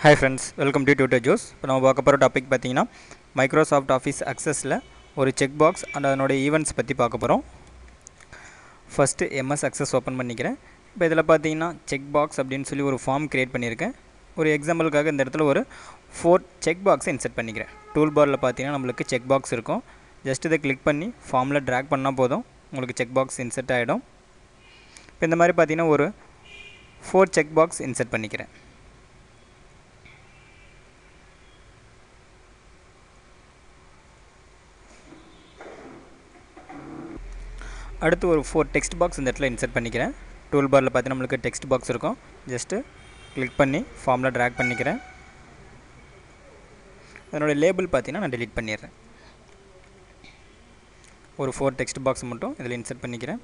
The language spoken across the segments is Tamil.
hi friends welcome to tutor Joes இப்போ நம்ம பார்க்க போகிற டாபிக் பார்த்தீங்கன்னா மைக்ரோசாஃப்ட் ஆஃபீஸ் அக்சஸில் ஒரு செக் பாக்ஸ் அண்ட் அதனுடைய ஈவெண்ட்ஸ் பற்றி பார்க்க போகிறோம் ஃபஸ்ட்டு எம்எஸ் அக்சஸ் ஓப்பன் பண்ணிக்கிறேன் இப்போ இதில் பார்த்தீங்கன்னா செக் பாக்ஸ் அப்படின்னு சொல்லி ஒரு ஃபார்ம் க்ரியேட் பண்ணியிருக்கேன் ஒரு எக்ஸாம்பிளுக்காக இந்த இடத்துல ஒரு ஃபோர் செக் பாக்ஸை இன்செர்ட் பண்ணிக்கிறேன் டூல் பாரில் பார்த்தீங்கன்னா நம்மளுக்கு செக் பாக்ஸ் இருக்கும் ஜஸ்ட் இதை கிளிக் பண்ணி ஃபார்மில் ட்ராக் பண்ணால் போதும் உங்களுக்கு செக் பாக்ஸ் இன்செர்ட் ஆகிடும் இப்போ இந்த மாதிரி பார்த்தீங்கன்னா ஒரு ஃபோர் செக் பாக்ஸ் இன்செர்ட் பண்ணிக்கிறேன் அடுத்து ஒரு ஃபோர் டெக்ஸ்ட் பாக்ஸ் இந்த இடத்துல இன்செர்ட் பண்ணிக்கிறேன் டூல் பாரில் பார்த்தீங்கன்னா நம்மளுக்கு டெக்ஸ்ட் பாக்ஸ் இருக்கும் ஜஸ்ட்டு கிளிக் பண்ணி ஃபார்மில் ட்ராக் பண்ணிக்கிறேன் அதனுடைய லேபிள் பார்த்தீங்கன்னா நான் டெலீட் பண்ணிடுறேன் ஒரு ஃபோர் டெக்ஸ்ட் பாக்ஸ் மட்டும் இதில் இன்செர்ட் பண்ணிக்கிறேன்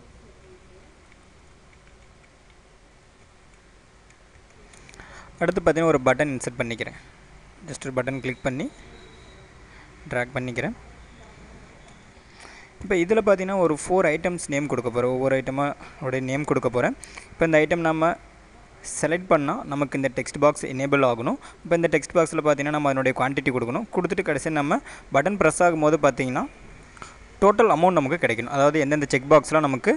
அடுத்து பார்த்தீங்கன்னா ஒரு பட்டன் இன்செர்ட் பண்ணிக்கிறேன் ஜஸ்ட் ஒரு பட்டன் கிளிக் பண்ணி ட்ராக் பண்ணிக்கிறேன் இப்போ இதில் பார்த்தீங்கன்னா ஒரு ஃபோர் ஐட்டம்ஸ் நேம் கொடுக்க போகிறோம் ஒவ்வொரு ஐட்டமாக உடைய நேம் கொடுக்க போகிறேன் இப்போ இந்த ஐட்டம் நம்ம செலக்ட் பண்ணால் நமக்கு இந்த டெக்ஸ்ட் பாக்ஸ் எனேபிள் ஆகணும் இப்போ இந்த டெக்ஸ்ட் பாக்ஸில் பார்த்தீங்கன்னா நம்ம அதனுடைய குவான்டிட்டி கொடுக்கணும் கொடுத்துட்டு கடைசி நம்ம பட்டன் ப்ரெஸ் ஆகும்போது பார்த்தீங்கன்னா டோட்டல் அமௌண்ட் நமக்கு கிடைக்கணும் அதாவது எந்தெந்த செக் பாக்ஸ்லாம் நமக்கு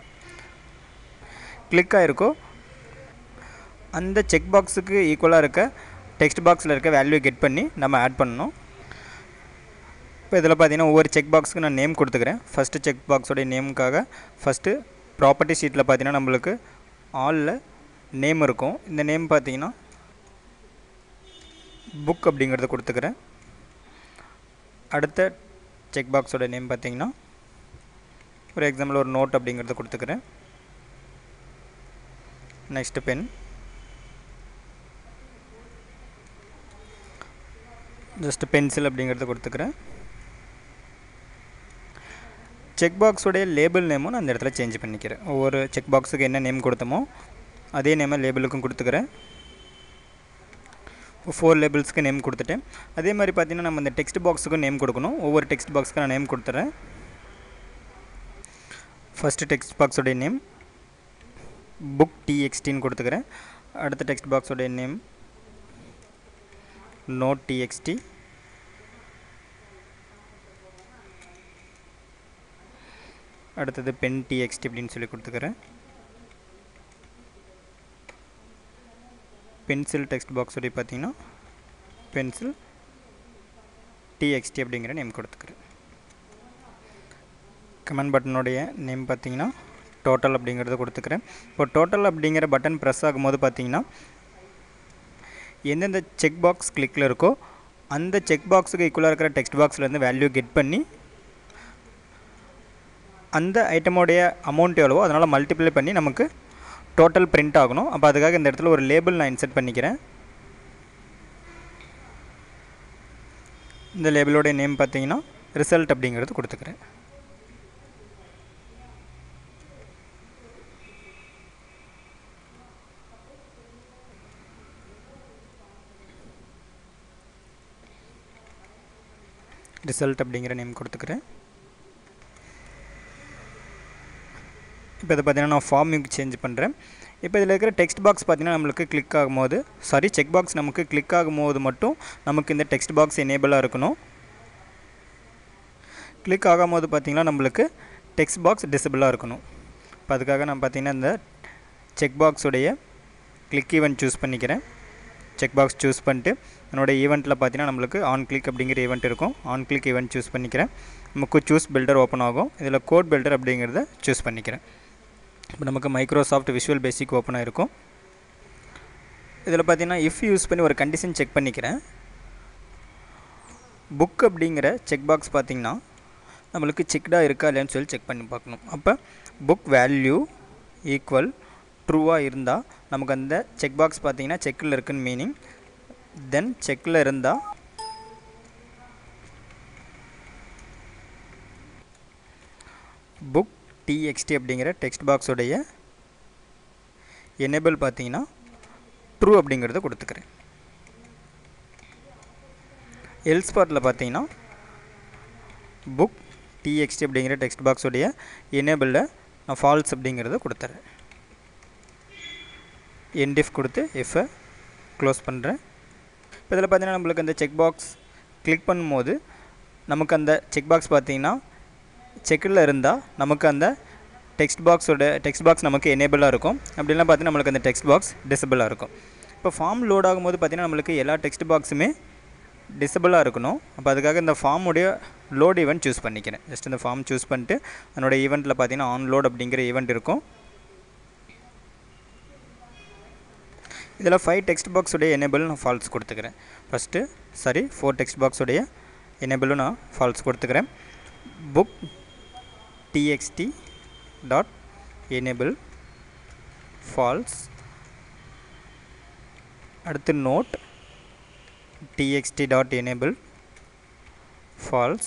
கிளிக் ஆகிருக்கோ அந்த செக் பாக்ஸுக்கு ஈக்குவலாக இருக்க டெக்ஸ்ட் பாக்ஸில் இருக்க வேல்யூ கெட் பண்ணி நம்ம ஆட் பண்ணணும் இப்போ இதில் பார்த்தீங்கன்னா ஒவ்வொரு செக் பாக்ஸுக்கு நான் நேம் கொடுத்துக்கிறேன் ஃபஸ்ட்டு செக் பாக்ஸோடைய நேமுக்காக ஃபஸ்ட்டு ப்ராப்பர்ட்டி ஷீட்டில் பார்த்தீங்கன்னா நம்மளுக்கு ஆலில் நேம் இருக்கும் இந்த நேம் பார்த்தீங்கன்னா புக் அப்படிங்கிறத கொடுத்துக்கிறேன் அடுத்த செக் பாக்ஸோட நேம் பார்த்தீங்கன்னா ஒரு எக்ஸாம்பிள் ஒரு நோட் அப்படிங்கிறத கொடுத்துக்கிறேன் நெக்ஸ்ட்டு பென் ஜஸ்ட் பென்சில் அப்படிங்கிறத கொடுத்துக்கிறேன் செக் பாக்ஸோடைய லேபிள் நேமும் நான் அந்த இடத்துல சேஞ்ச் பண்ணிக்கிறேன் ஒவ்வொரு செக் பாக்ஸுக்கு என்ன நேம் கொடுத்தோமோ அதே நேமை லேபிளுக்கும் கொடுத்துக்கிறேன் ஃபோர் லேபிள்ஸ்க்கு நேம் கொடுத்துட்டேன் அதே மாதிரி பார்த்தீங்கன்னா நம்ம இந்த டெக்ஸ்ட் பாக்ஸுக்கும் நேம் கொடுக்கணும் ஒவ்வொரு டெக்ஸ்ட் பாக்ஸுக்கு நான் நேம் கொடுத்துட்றேன் ஃபஸ்ட்டு டெக்ஸ்ட் பாக்ஸோடைய நேம் புக் டிஎக்ஸ்டின்னு கொடுத்துக்கிறேன் அடுத்த டெக்ஸ்ட் பாக்ஸோடைய நேம் நோட் டிஎக்ஸ்டி அடுத்தது பென் டிஎக்ஸ்டி அப்படின்னு சொல்லி கொடுத்துக்கிறேன் பென்சில் டெக்ஸ்ட் பாக்ஸோடைய பார்த்தீங்கன்னா பென்சில் டிஎக்ஸ்டி அப்படிங்கிற நேம் கொடுத்துக்கிறேன் கமெண்ட் பட்டனுடைய நேம் பார்த்தீங்கன்னா டோட்டல் அப்படிங்கிறத கொடுத்துக்கிறேன் இப்போ டோட்டல் அப்படிங்கிற பட்டன் ப்ரெஸ் ஆகும்போது பார்த்தீங்கன்னா எந்தெந்த செக் பாக்ஸ் கிளிக்கில் இருக்கோ அந்த செக் பாக்ஸுக்கு ஈக்குவலாக இருக்கிற டெக்ஸ்ட் பாக்ஸ்லேருந்து வேல்யூ கெட் பண்ணி அந்த ஐட்டமோடைய அமௌண்ட் எவ்வளவோ அதனால் மல்டிப்ளை பண்ணி நமக்கு டோட்டல் பிரிண்ட் ஆகணும் அப்போ அதுக்காக இந்த இடத்துல ஒரு லேபிள் நான் இன்செர்ட் பண்ணிக்கிறேன் இந்த லேபிளோடைய நேம் பார்த்தீங்கன்னா ரிசல்ட் அப்படிங்கிறது கொடுத்துக்கிறேன் ரிசல்ட் அப்படிங்கிற நேம் கொடுத்துக்கிறேன் இப்போ இதை பார்த்தீங்கன்னா நான் ஃபார்மிங் சேஞ்ச் பண்ணுறேன் இப்போ இதில் இருக்கிற டெக்ஸ்ட் பாக்ஸ் பார்த்தீங்கன்னா நம்மளுக்கு கிளிக் ஆகும்போது சாரி செக் பாக்ஸ் நமக்கு கிளிக் ஆகும்போது மட்டும் நமக்கு இந்த டெக்ஸ்ட் பாக்ஸ் எனேபிளாக இருக்கணும் கிளிக் ஆகும்போது பார்த்திங்கன்னா நம்மளுக்கு டெக்ஸ்ட் பாக்ஸ் டிசபிளாக இருக்கணும் இப்போ அதுக்காக நான் பார்த்திங்கன்னா இந்த செக் பாக்ஸுடைய கிளிக் ஈவெண்ட் சூஸ் பண்ணிக்கிறேன் செக் பாக்ஸ் சூஸ் பண்ணிட்டு என்னோடய ஈவெண்ட்டில் பார்த்தீங்கன்னா நம்மளுக்கு ஆன் கிளிக் அப்படிங்கிற ஈவெண்ட் இருக்கும் ஆன் கிளிக் ஈவெண்ட் சூஸ் பண்ணிக்கிறேன் நமக்கு சூஸ் பில்டர் ஓப்பன் ஆகும் இதில் கோட் பில்டர் அப்படிங்கிறத சூஸ் பண்ணிக்கிறேன் இப்போ நமக்கு மைக்ரோசாஃப்ட் விஷுவல் பேசிக் ஓப்பன் ஆகிருக்கும் இதில் பார்த்தீங்கன்னா இஃப் யூஸ் பண்ணி ஒரு கண்டிஷன் செக் பண்ணிக்கிறேன் புக் அப்படிங்கிற செக் பாக்ஸ் பார்த்திங்கன்னா நம்மளுக்கு செக்டாக இருக்கா இல்லையான்னு சொல்லி செக் பண்ணி பார்க்கணும் அப்போ புக் வேல்யூ ஈக்குவல் ட்ரூவாக இருந்தால் நமக்கு அந்த செக் பாக்ஸ் பார்த்திங்கன்னா செக்கில் இருக்குன்னு மீனிங் தென் செக்கில் இருந்தால் புக் டிஎக்ஸ்டி அப்படிங்கிற டெக்ஸ்ட் பாக்ஸோடைய எனேபிள் பார்த்தீங்கன்னா ட்ரூ அப்படிங்கிறத கொடுத்துக்கிறேன் எல்ஸ் பார்ட்டில் பார்த்தீங்கன்னா புக் டிஎக்ஸ்டி அப்படிங்கிற டெக்ஸ்ட் பாக்ஸோடைய எனேபிளில் நான் ஃபால்ஸ் அப்படிங்கிறத கொடுத்துட்றேன் என்டிஃப் கொடுத்து எஃப்ஐ க்ளோஸ் பண்ணுறேன் இப்போ இதில் பார்த்தீங்கன்னா நம்மளுக்கு அந்த செக் பாக்ஸ் கிளிக் பண்ணும்போது நமக்கு அந்த செக் பாக்ஸ் பார்த்தீங்கன்னா செக்கில் இருந்தால் நமக்கு அந்த டெக்ஸ்ட் பாக்ஸோட டெக்ஸ்ட் பாக்ஸ் நமக்கு எனேபிளாக இருக்கும் அப்படிலாம் பார்த்தீங்கன்னா நம்மளுக்கு அந்த டெக்ஸ்ட் பாக்ஸ் டிசபிளாக இருக்கும் இப்போ ஃபார்ம் லோட் ஆகும்போது பார்த்தீங்கன்னா நம்மளுக்கு எல்லா டெக்ஸ்ட் பாக்ஸுமே டிசபிளாக இருக்கணும் அப்போ அதுக்காக இந்த ஃபார்முடைய லோட் ஈவெண்ட் சூஸ் பண்ணிக்கிறேன் ஜஸ்ட் இந்த ஃபார்ம் சூஸ் பண்ணிட்டு அதனோட ஈவெண்ட்டில் பார்த்தீங்கன்னா ஆன் லோட் அப்படிங்கிற ஈவெண்ட் இருக்கும் இதில் ஃபைவ் டெக்ஸ்ட் பாக்ஸுடைய எனேபிள் நான் ஃபால்ஸ் கொடுத்துக்கிறேன் ஃபஸ்ட்டு சாரி ஃபோர் டெக்ஸ்ட் பாக்ஸுடைய எனேபிளும் நான் ஃபால்ஸ் கொடுத்துக்கிறேன் book TXT dot enable false அடுத்து note txt dot enable false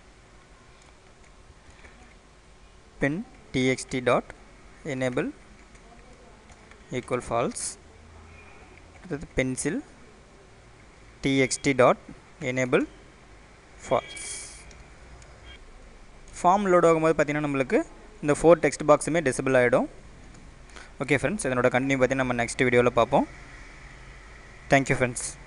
pin txt dot enable equal false அடுத்தது pencil txt dot enable false form load ஆகும்போது பார்த்திங்கன்னா நம்மளுக்கு இந்த ஃபோர் டெக்ஸ்ட் பாக்ஸுமே டிசபிள் ஆகிடும் ஓகே ஃப்ரெண்ட்ஸ் இதனோட கண்டினியூ பார்த்திங்கன்னா நம்ம நெக்ஸ்ட் வீடியோவில் பார்ப்போம் தேங்க்யூ ஃப்ரெண்ட்ஸ்